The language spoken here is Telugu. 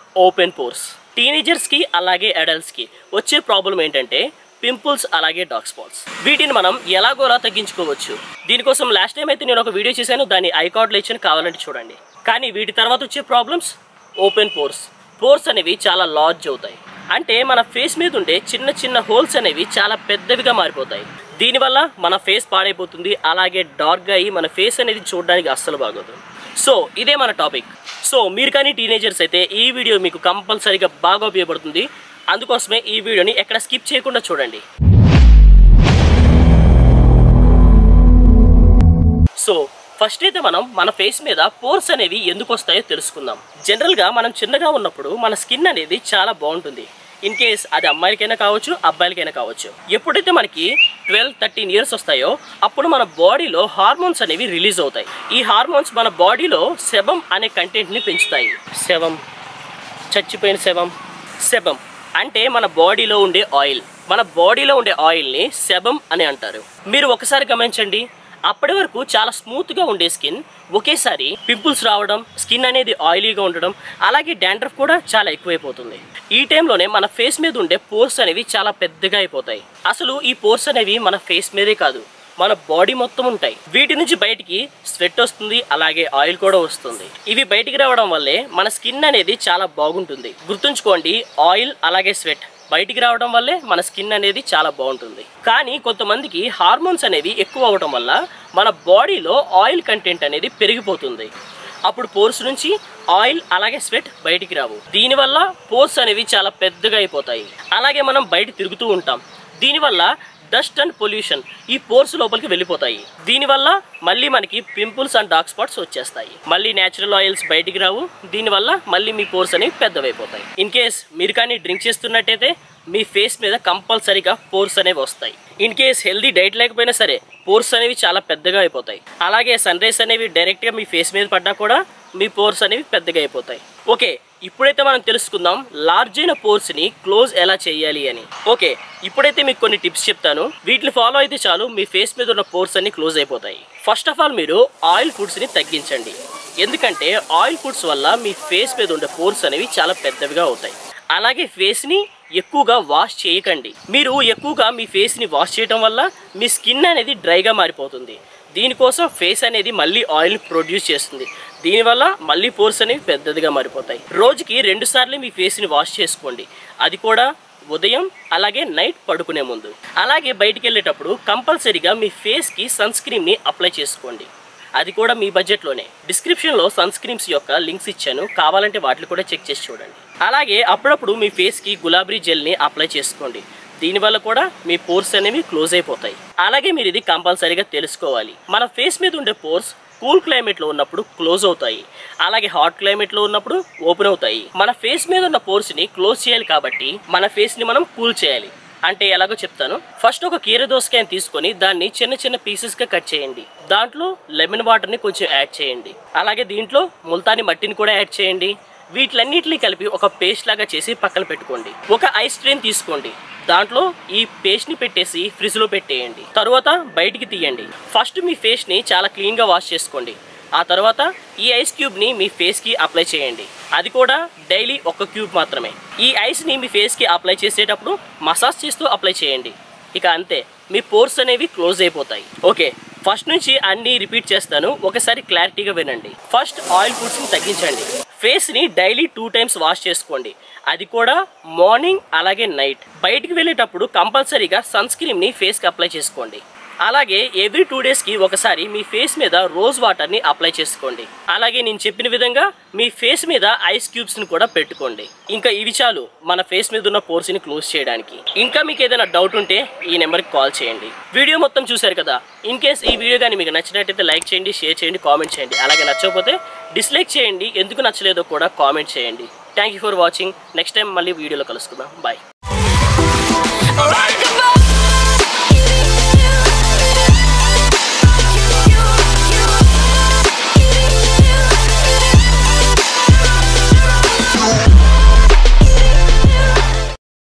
ఓపెన్ పోర్స్ టీనేజర్స్కి అలాగే అడల్ట్స్కి వచ్చే ప్రాబ్లం ఏంటంటే పింపుల్స్ అలాగే డార్క్ స్పాట్స్ వీటిని మనం ఎలాగోలా తగ్గించుకోవచ్చు దీనికోసం లాస్ట్ టైం అయితే నేను ఒక వీడియో చేశాను దాన్ని ఐకార్డ్లో ఇచ్చాను కావాలంటే చూడండి కానీ వీటి తర్వాత వచ్చే ప్రాబ్లమ్స్ ఓపెన్ పోర్స్ పోర్స్ అనేవి చాలా లార్జ్ అవుతాయి అంటే మన ఫేస్ మీద ఉండే చిన్న చిన్న హోల్స్ అనేవి చాలా పెద్దవిగా మారిపోతాయి దీనివల్ల మన ఫేస్ పాడైపోతుంది అలాగే డార్క్గా అయ్యి మన ఫేస్ అనేది చూడడానికి అస్సలు బాగోదు సో ఇదే మన టాపిక్ సో మీరు కానీ టీనేజర్స్ అయితే ఈ వీడియో మీకు కంపల్సరీగా బాగా ఉపయోగపడుతుంది అందుకోసమే ఈ వీడియోని ఎక్కడ స్కిప్ చేయకుండా చూడండి సో ఫస్ట్ అయితే మనం మన ఫేస్ మీద పోర్స్ అనేవి ఎందుకు వస్తాయో తెలుసుకుందాం జనరల్గా మనం చిన్నగా ఉన్నప్పుడు మన స్కిన్ అనేది చాలా బాగుంటుంది ఇన్ కేస్ అది అమ్మాయిలకైనా కావచ్చు అబ్బాయిలకైనా కావచ్చు ఎప్పుడైతే మనకి ట్వెల్వ్ థర్టీన్ ఇయర్స్ వస్తాయో అప్పుడు మన బాడీలో హార్మోన్స్ అనేవి రిలీజ్ అవుతాయి ఈ హార్మోన్స్ మన బాడీలో సెబం అనే కంటెంట్ని పెంచుతాయి సెబం చచ్చిపోయిన శవం సెబం అంటే మన బాడీలో ఉండే ఆయిల్ మన బాడీలో ఉండే ఆయిల్ని సెబం అని అంటారు మీరు ఒకసారి గమనించండి అప్పటి వరకు చాలా స్మూత్గా ఉండే స్కిన్ ఒకేసారి పింపుల్స్ రావడం స్కిన్ అనేది ఆయిలీగా ఉండడం అలాగే డాండ్రఫ్ కూడా చాలా ఎక్కువైపోతుంది ఈ టైంలోనే మన ఫేస్ మీద ఉండే పోర్స్ అనేవి చాలా పెద్దగా అయిపోతాయి అసలు ఈ పోర్స్ అనేవి మన ఫేస్ మీదే కాదు మన బాడీ మొత్తం ఉంటాయి వీటి నుంచి బయటికి స్వెట్ వస్తుంది అలాగే ఆయిల్ కూడా వస్తుంది ఇవి బయటికి రావడం వల్లే మన స్కిన్ అనేది చాలా బాగుంటుంది గుర్తుంచుకోండి ఆయిల్ అలాగే స్వెట్ బయటికి రావడం వల్లే మన స్కిన్ అనేది చాలా బాగుంటుంది కానీ కొంతమందికి హార్మోన్స్ అనేవి ఎక్కువ అవడం వల్ల మన బాడీలో ఆయిల్ కంటెంట్ అనేది పెరిగిపోతుంది అప్పుడు పోర్స్ నుంచి ఆయిల్ అలాగే స్వెట్ బయటికి రావు దీనివల్ల పోర్స్ అనేవి చాలా పెద్దగా అయిపోతాయి అలాగే మనం బయట తిరుగుతూ ఉంటాం దీనివల్ల డస్ట్ అండ్ పొల్యూషన్ ఈ పోర్స్ లోపలికి వెళ్ళిపోతాయి దీనివల్ల మళ్ళీ మనకి పింపుల్స్ అండ్ డార్క్ స్పాట్స్ వచ్చేస్తాయి మళ్ళీ నేచురల్ ఆయిల్స్ బయటికి రావు దీనివల్ల మళ్ళీ మీ పోర్స్ అనేవి పెద్దవైపోతాయి ఇన్ కేస్ మీరు కానీ డ్రింక్ చేస్తున్నట్టయితే మీ ఫేస్ మీద కంపల్సరీగా పోర్స్ అనేవి వస్తాయి ఇన్ కేస్ హెల్దీ డైట్ లేకపోయినా సరే పోర్స్ అనేవి చాలా పెద్దగా అయిపోతాయి అలాగే సన్ రైస్ అనేవి డైరెక్ట్గా మీ ఫేస్ మీద పడ్డా కూడా మీ పోర్స్ అనేవి పెద్దగా అయిపోతాయి ఓకే ఇప్పుడైతే మనం తెలుసుకుందాం లార్జ్ అయిన పోర్స్ ని క్లోజ్ ఎలా చేయాలి అని ఓకే ఇప్పుడైతే మీకు కొన్ని టిప్స్ చెప్తాను వీటిని ఫాలో అయితే చాలు మీ ఫేస్ మీద ఉన్న పోర్స్ అన్ని క్లోజ్ అయిపోతాయి ఫస్ట్ ఆఫ్ ఆల్ మీరు ఆయిల్ ఫుడ్స్ ని తగ్గించండి ఎందుకంటే ఆయిల్ ఫుడ్స్ వల్ల మీ ఫేస్ మీద ఉండే పోర్స్ అనేవి చాలా పెద్దవిగా అవుతాయి అలాగే ఫేస్ ని ఎక్కువగా వాష్ చేయకండి మీరు ఎక్కువగా మీ ఫేస్ ని వాష్ చేయడం వల్ల మీ స్కిన్ అనేది డ్రైగా మారిపోతుంది దీనికోసం ఫేస్ అనేది మళ్ళీ ఆయిల్ ప్రొడ్యూస్ చేస్తుంది దీనివల్ల మళ్ళీ పోర్స్ అనేవి పెద్దదిగా మారిపోతాయి రోజుకి రెండు సార్లు మీ ఫేస్ని వాష్ చేసుకోండి అది కూడా ఉదయం అలాగే నైట్ పడుకునే ముందు అలాగే బయటికి వెళ్ళేటప్పుడు కంపల్సరీగా మీ ఫేస్కి సన్ స్క్రీన్ని అప్లై చేసుకోండి అది కూడా మీ బడ్జెట్లోనే డిస్క్రిప్షన్లో సన్ స్క్రీమ్స్ యొక్క లింక్స్ ఇచ్చాను కావాలంటే వాటిని కూడా చెక్ చేసి చూడండి అలాగే అప్పుడప్పుడు మీ ఫేస్కి గులాబీ జెల్ని అప్లై చేసుకోండి దీనివల్ల కూడా మీ పోర్స్ అనేవి క్లోజ్ అయిపోతాయి అలాగే మీరు ఇది కంపల్సరీగా తెలుసుకోవాలి మన ఫేస్ మీద ఉండే పోర్స్ కూల్ క్లైమేట్లో ఉన్నప్పుడు క్లోజ్ అవుతాయి అలాగే హాట్ క్లైమేట్లో ఉన్నప్పుడు ఓపెన్ అవుతాయి మన ఫేస్ మీద ఉన్న పోర్స్ని క్లోజ్ చేయాలి కాబట్టి మన ఫేస్ని మనం కూల్ చేయాలి అంటే ఎలాగో చెప్తాను ఫస్ట్ ఒక కీర దోసకాయని తీసుకొని దాన్ని చిన్న చిన్న పీసెస్గా కట్ చేయండి దాంట్లో లెమన్ వాటర్ని కొంచెం యాడ్ చేయండి అలాగే దీంట్లో ముల్తాని మట్టిని కూడా యాడ్ చేయండి వీటిలన్నిటిని కలిపి ఒక పేస్ట్ లాగా చేసి పక్కన పెట్టుకోండి ఒక ఐస్ ట్రేన్ తీసుకోండి దాంట్లో ఈ పేస్ట్ ని పెట్టేసి ఫ్రిడ్జ్ లో పెట్టేయండి తర్వాత బయటికి తీయండి ఫస్ట్ మీ ఫేస్ ని చాలా క్లీన్ గా వాష్ చేసుకోండి ఆ తర్వాత ఈ ఐస్ క్యూబ్ ని మీ ఫేస్ కి అప్లై చేయండి అది కూడా డైలీ ఒక క్యూబ్ మాత్రమే ఈ ఐస్ ని మీ ఫేస్ కి అప్లై చేసేటప్పుడు మసాజ్ చేస్తూ అప్లై చేయండి ఇక అంతే మీ పోర్స్ అనేవి క్లోజ్ అయిపోతాయి ఓకే ఫస్ట్ నుంచి అన్ని రిపీట్ చేస్తాను ఒకసారి క్లారిటీగా వినండి ఫస్ట్ ఆయిల్ ఫుడ్స్ని తగ్గించండి ఫేస్ని డైలీ టూ టైమ్స్ వాష్ చేసుకోండి అది కూడా మార్నింగ్ అలాగే నైట్ బయటికి వెళ్ళేటప్పుడు కంపల్సరీగా సన్ స్క్రీమ్ని ఫేస్కి అప్లై చేసుకోండి అలాగే ఎవ్రీ టూ డేస్కి ఒకసారి మీ ఫేస్ మీద రోజ్ వాటర్ని అప్లై చేసుకోండి అలాగే నేను చెప్పిన విధంగా మీ ఫేస్ మీద ఐస్ క్యూబ్స్ని కూడా పెట్టుకోండి ఇంకా ఇవి చాలు మన ఫేస్ మీద ఉన్న పోర్స్ని క్లోజ్ చేయడానికి ఇంకా మీకు ఏదైనా డౌట్ ఉంటే ఈ నెంబర్కి కాల్ చేయండి వీడియో మొత్తం చూశారు కదా ఇన్ కేస్ ఈ వీడియో కానీ మీకు నచ్చినట్టయితే లైక్ చేయండి షేర్ చేయండి కామెంట్ చేయండి అలాగే నచ్చకపోతే డిస్లైక్ చేయండి ఎందుకు నచ్చలేదో కూడా కామెంట్ చేయండి thank you for watching next time మళ్ళీ వీడియోలో కలుసుకుందాం బాయ్ Alright.